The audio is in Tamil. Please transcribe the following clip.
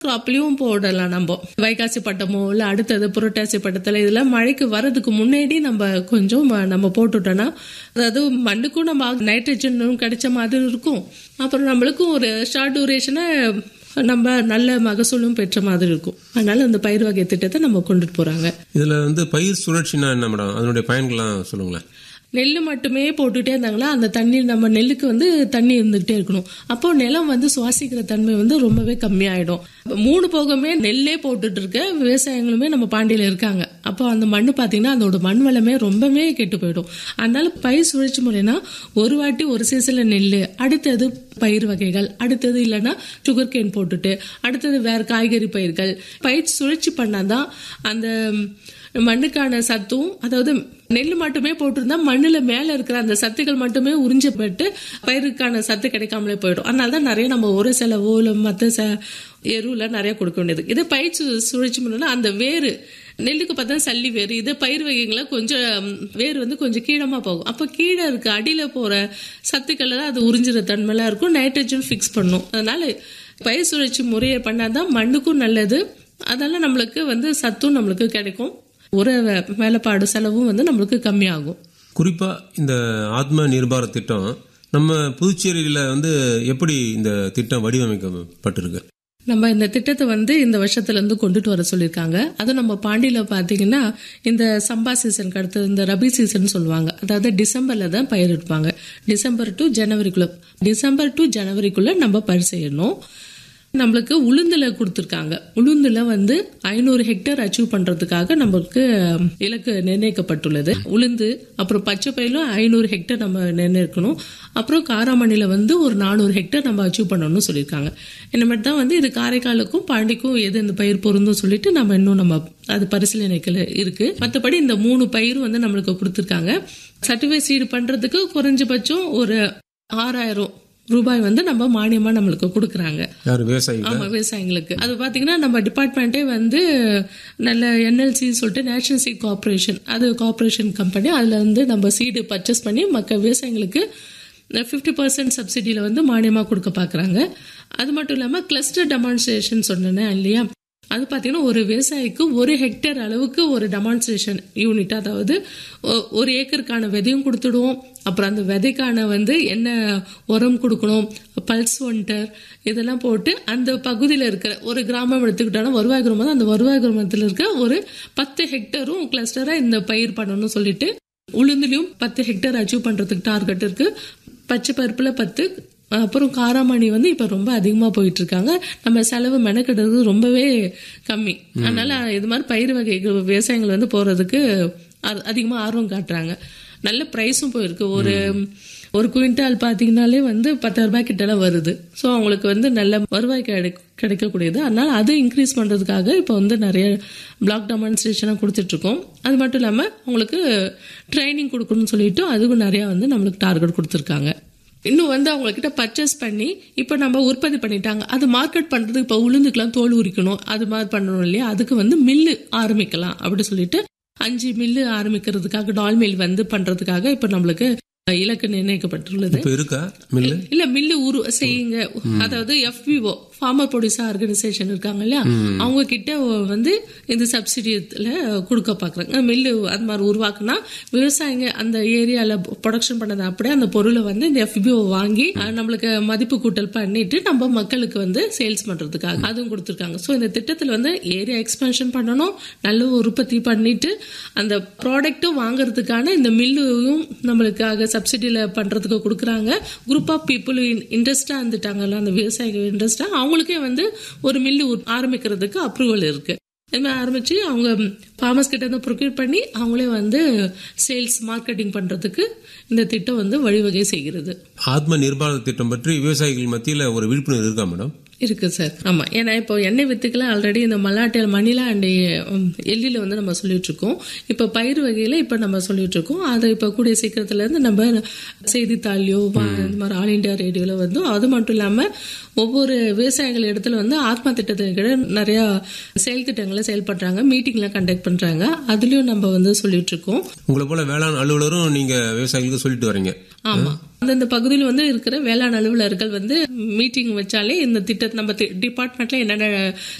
கிராப்லயும் போடலாம் நம்ம வைகாசி பட்டமோ இல்ல அடுத்தது புரட்டாசி பட்டத்துல இதெல்லாம் மழைக்கு வர்றதுக்கு முன்னாடி நம்ம கொஞ்சம் ம- நம்ம போட்டுட்டோம்னா அதாவது மண்ணுக்கும் நம்ம நைட்ரஜனும் கிடைச்ச மாதிரி இருக்கும் அப்புறம் நம்மளுக்கும் ஒரு ஷார்ட் டூரேஷனை நம்ம நல்ல மகசூலும் பெற்ற மாதிரி இருக்கும் அதனால அந்த பயிர் வகை திட்டத்தை நம்ம கொண்டுட்டு போறாங்க இதுல வந்து பயிர் சுழற்சினா என்ன மேடம் அதனுடைய பயன்கள்லாம் சொல்லுங்களேன் நெல் மட்டுமே போட்டுட்டே இருந்தாங்களா அந்த தண்ணி நம்ம நெல்லுக்கு வந்து தண்ணி இருந்துகிட்டே இருக்கணும் அப்போ நிலம் வந்து சுவாசிக்கிற தன்மை வந்து ரொம்பவே கம்மியாயிடும் மூணு போகமே நெல்லே போட்டுட்டு இருக்க விவசாயங்களுமே நம்ம பாண்டியில இருக்காங்க அப்போ அந்த மண்ணு பாத்தீங்கன்னா அதோட மண் வளமே ரொம்பவே கெட்டு போயிடும் அதனால பயிர் சுழற்சி முறைனா ஒரு வாட்டி ஒரு சீசன்ல நெல் அடுத்தது பயிர் வகைகள் அடுத்தது இல்லைன்னா சுகர் கேன் போட்டுட்டு அடுத்தது வேற காய்கறி பயிர்கள் பயிர் சுழற்சி பண்ணாதான் அந்த மண்ணுக்கான சத்தும் அதாவது நெல் மட்டுமே போட்டிருந்தா மண்ணுல மேல இருக்கிற அந்த சத்துக்கள் மட்டுமே உறிஞ்சப்பட்டு பயிருக்கான சத்து கிடைக்காமலே போயிடும் அதனால தான் நிறைய நம்ம ஒரு செலவோ இல்லை மற்ற ச எருவுல நிறைய கொடுக்க வேண்டியது இதே பயிர் சு- சுழற்சி பண்ணா அந்த வேறு நெல்லுக்கு பார்த்தா சல்லி வேறு இது பயிர் வகைகளை கொஞ்சம் ம், வேர் வந்து கொஞ்சம் கீழமா போகும் அப்போ கீழே இருக்க அடியில போற சத்துக்களை தான் அது உறிஞ்சுற தன்மைலாம் இருக்கும் நைட்ரஜன் ஃபிக்ஸ் பண்ணும் அதனால பயிர் சுழற்சி முறையை பண்ணாதான் மண்ணுக்கும் நல்லது அதனால நம்மளுக்கு வந்து சத்தும் நம்மளுக்கு கிடைக்கும் உர வே- வேலைப்பாடு செலவும் வந்து நம்மளுக்கு கம்மியாகும் குறிப்பா இந்த ஆத்ம நிர்பார திட்டம் நம்ம புதுச்சேரியில வந்து எப்படி இந்த திட்டம் வடிவமைக்கப்பட்டிருக்கு நம்ம இந்த திட்டத்தை வந்து இந்த வருஷத்துல இருந்து கொண்டுட்டு வர சொல்லியிருக்காங்க அதுவும் நம்ம பாண்டியில பாத்தீங்கன்னா இந்த சம்பா சீசனுக்கு அடுத்து இந்த ரபி சீசன் சொல்லுவாங்க அதாவது டிசம்பர்ல தான் பயிர் எடுப்பாங்க டிசம்பர் டு ஜனவரிக்குள்ள டிசம்பர் டு ஜனவரிக்குள்ள நம்ம பயிர் செய்யணும் நம்மளுக்கு உளுந்துல கொடுத்துருக்காங்க உளுந்துல வந்து ஐநூறு ஹெக்டேர் அச்சீவ் பண்றதுக்காக நம்மளுக்கு இலக்கு நிர்ணயிக்கப்பட்டுள்ளது உளுந்து அப்புறம் பச்சை பயிலும் ஐநூறு ஹெக்டேர் நம்ம நிர்ணயிக்கணும் அப்புறம் காராமணில வந்து ஒரு நானூறு ஹெக்டேர் நம்ம அச்சீவ் பண்ணணும்னு சொல்லியிருக்காங்க இந்த மாதிரி தான் வந்து இது காரைக்காலுக்கும் பாண்டிக்கும் எது இந்த பயிர் பொருந்தும் சொல்லிட்டு நம்ம இன்னும் நம்ம அது பரிசீலனைகள் இருக்கு மற்றபடி இந்த மூணு பயிரும் வந்து நம்மளுக்கு கொடுத்துருக்காங்க சர்டிஃபை சீடு பண்றதுக்கு குறைஞ்சபட்சம் ஒரு ஆறாயிரம் ரூபாய் வந்து நம்ம மானியமா நம்மளுக்கு கொடுக்குறாங்க யார் விவசாயிகள் ஆமா விவசாயிங்களுக்கு அது பாத்தீங்கன்னா நம்ம டிபார்ட்மெண்ட்டே வந்து நல்ல என்எல்சி சொல்லிட்டு நேஷனல் சீட் கார்பரேஷன் அது கார்பரேஷன் கம்பெனி அதுல வந்து நம்ம சீடு பர்ச்சேஸ் பண்ணி மக்க விவசாயிங்களுக்கு ஃபிஃப்டி பர்சன்ட் சப்சிடியில் வந்து மானியமாக கொடுக்க பார்க்குறாங்க அது மட்டும் இல்லாமல் கிளஸ்டர் டெமான்ஸ்ட்ரேஷன் சொன்னேன் இல்லையா அது பார்த்தீங்கன்னா ஒரு விவசாயிக்கு ஒரு ஹெக்டேர் அளவுக்கு ஒரு டெமான்ஸ்ட்ரேஷன் யூனிட் அதாவது ஒ- ஒரு ஏக்கருக்கான விதையும் கொடுத்துடுவோம் அப்புறம் அந்த விதைக்கான வந்து என்ன உரம் கொடுக்கணும் பல்ஸ் ஒன்டர் இதெல்லாம் போட்டு அந்த பகுதியில் இருக்கிற ஒரு கிராமம் எடுத்துக்கிட்டோம்னா வருவாய் கிராமம் தான் அந்த வருவாய் கிராமத்தில் இருக்க ஒரு பத்து ஹெக்டரும் கிளஸ்டராக இந்த பயிர் பண்ணணும்னு சொல்லிட்டு உளுந்துலயும் பத்து ஹெக்டேர் அச்சீவ் பண்றதுக்கு டார்கெட் இருக்கு பச்சை பருப்புல பத்து அப்புறம் காராமணி வந்து இப்ப ரொம்ப அதிகமா போயிட்டு இருக்காங்க நம்ம செலவு மெனக்கெடுறது ரொம்பவே கம்மி அதனால இது மாதிரி பயிர் வகை விவசாயங்கள் வந்து போறதுக்கு அ- அதிகமா ஆர்வம் காட்டுறாங்க நல்ல பிரைஸும் போயிருக்கு ஒரு ஒரு குவிண்டால் பாத்தீங்கன்னாலே வந்து பத்தாயிரம் ரூபாய் கிட்டலாம் வருது ஸோ அவங்களுக்கு வந்து நல்ல வருவாய் கிடை கிடைக்கக்கூடியது அதனால அது இன்க்ரீஸ் பண்றதுக்காக இப்போ வந்து நிறைய பிளாக் டெமான்ஸ்ட்ரேஷனாக கொடுத்துட்டு இருக்கோம் அது மட்டும் இல்லாம உங்களுக்கு ட்ரைனிங் கொடுக்கணும்னு சொல்லிட்டு அதுவும் நிறைய வந்து நம்மளுக்கு டார்கெட் கொடுத்துருக்காங்க இன்னும் வந்து அவங்க கிட்ட பர்ச்சேஸ் பண்ணி இப்போ நம்ம உற்பத்தி பண்ணிட்டாங்க அது மார்க்கெட் பண்றதுக்கு இப்போ உளுந்துக்கெல்லாம் தோல் உரிக்கணும் அது மாதிரி பண்ணணும் இல்லையா அதுக்கு வந்து மில்லு ஆரம்பிக்கலாம் அப்படி சொல்லிட்டு அஞ்சு மில்லு ஆரம்பிக்கிறதுக்காக டால் மில் வந்து பண்றதுக்காக இப்போ நம்மளுக்கு இலக்கு நிர்ணயிக்கப்பட்டுள்ளது இப்ப இருக்கா மில்லு இல்ல மில்லு உரு செய்யுங்க அதாவது எஃபிஓ ஃபார்மர் ப்ரொடியூசர் ஆர்கனைசேஷன் இருக்காங்க இல்லையா அவங்க கிட்ட வந்து இந்த சப்சிடியத்துல கொடுக்க பாக்குறாங்க மில்லு அது மாதிரி உருவாக்குனா விவசாயிங்க அந்த ஏரியால ப்ரொடக்ஷன் பண்ணதை அப்படியே அந்த பொருளை வந்து இந்த எஃபிஓ வாங்கி அஹ், நம்மளுக்கு மதிப்பு கூட்டல் பண்ணிட்டு நம்ம மக்களுக்கு வந்து சேல்ஸ் பண்றதுக்காக அதுவும் கொடுத்துருக்காங்க ஸோ இந்த திட்டத்தில் வந்து ஏரியா எக்ஸ்பென்ஷன் பண்ணணும் நல்ல உற்பத்தி பண்ணிட்டு அந்த ப்ராடக்ட்டும் வாங்குறதுக்கான இந்த மில்லையும் நம்மளுக்காக சப்சிடியில் பண்றதுக்கு கொடுக்குறாங்க குரூப் ஆஃப் பீப்புள் இன்ட்ரெஸ்டா இருந்துட்டாங்கல்ல அந்த விவசாயிகள் இன்ட்ரெஸ்டா அவங்களுக்கே வந்து ஒரு மில்லு ஆரம்பிக்கிறதுக்கு அப்ரூவல் இருக்கு இது மாதிரி ஆரம்பிச்சு அவங்க ஃபார்மர்ஸ் கிட்ட இருந்து ப்ரொக்யூர் பண்ணி அவங்களே வந்து சேல்ஸ் மார்க்கெட்டிங் பண்றதுக்கு இந்த திட்டம் வந்து வழிவகை செய்கிறது ஆத்ம நிர்பார திட்டம் பற்றி விவசாயிகள் மத்தியில ஒரு விழிப்புணர்வு இருக்கா மேடம் இருக்கு சார் ஆமா ஏன்னா இப்போ எண்ணெய் வித்துக்கெல்லாம் ஆல்ரெடி இந்த மல்லாட்டியல் மணிலா அண்ட் எள்ளில வந்து நம்ம சொல்லிட்டு இருக்கோம் இப்போ பயிர் வகையில இப்போ நம்ம சொல்லிட்டு இருக்கோம் அதை இப்போ கூடிய சீக்கிரத்துல இருந்து நம்ம செய்தித்தாள்லையோ வா- இந்த மாதிரி ஆல் இண்டியா ரேடியோல வந்து அது மட்டும் இல்லாம ஒவ்வொரு விவசாயிகள் இடத்துல வந்து ஆத்மா திட்டத்தின் கீழ நிறைய செயல் திட்டங்களை செயல்படுறாங்க மீட்டிங்லாம் கண்டக்ட் பண்றாங்க அதுலயும் நம்ம வந்து சொல்லிட்டு இருக்கோம் உங்களை போல வேளாண் அலுவலரும் நீங்க விவசாயிகளுக்கு சொல்லிட்டு வரீங்க ஆமா அந்தந்த பகுதியில் வந்து இருக்கிற வேளாண் அலுவலர்கள் வந்து மீட்டிங் வச்சாலே இந்த திட்டத்தை நம்ம டிபார்ட்மெண்ட்ல என்னென்ன